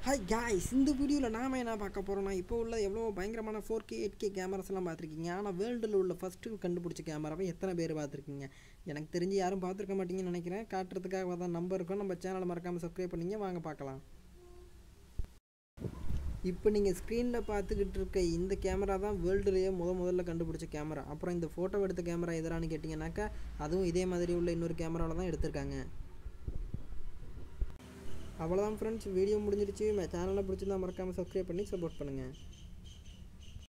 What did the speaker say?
hi guys இந்த வீடியோவில் நாம என்ன பார்க்க போகிறோம்னா இப்போ உள்ள எவ்வளோ பயங்கரமான ஃபோர் கே எயிட் கே கேமராஸ்லாம் பார்த்துருக்கீங்க ஆனால் வேர்ல்டில் உள்ள ஃபஸ்ட்டு கண்டுபிடிச்ச கேமராவை எத்தனை பேர் பார்த்துருக்கீங்க எனக்கு தெரிஞ்சு யாரும் பார்த்துருக்க மாட்டீங்கன்னு நினைக்கிறேன் காட்டுறதுக்காக தான் நம்பர் இருக்கும் நம்ம சேனலை மறக்காமல் சப்ஸ்கிரைப் பண்ணிங்க வாங்க பார்க்கலாம் இப்போ நீங்கள் ஸ்க்ரீனில் பார்த்துக்கிட்டு இருக்க இந்த கேமரா தான் வேர்ல்டுலேயே முத முதல்ல கண்டுபிடிச்ச கேமரா அப்புறம் இந்த ஃபோட்டோ எடுத்த கேமரா எதிரான்னு கேட்டிங்கனாக்கா அதுவும் இதே மாதிரி உள்ள இன்னொரு கேமராவில் தான் எடுத்திருக்காங்க அவ்வளோதான் ஃப்ரெண்ட்ஸ் வீடியோ முடிஞ்சிருச்சு சேனலை பிடிச்சிருந்தா மறக்காமல் சப்ஸ்கிரைப் பண்ணி சப்போர்ட் பண்ணுங்கள்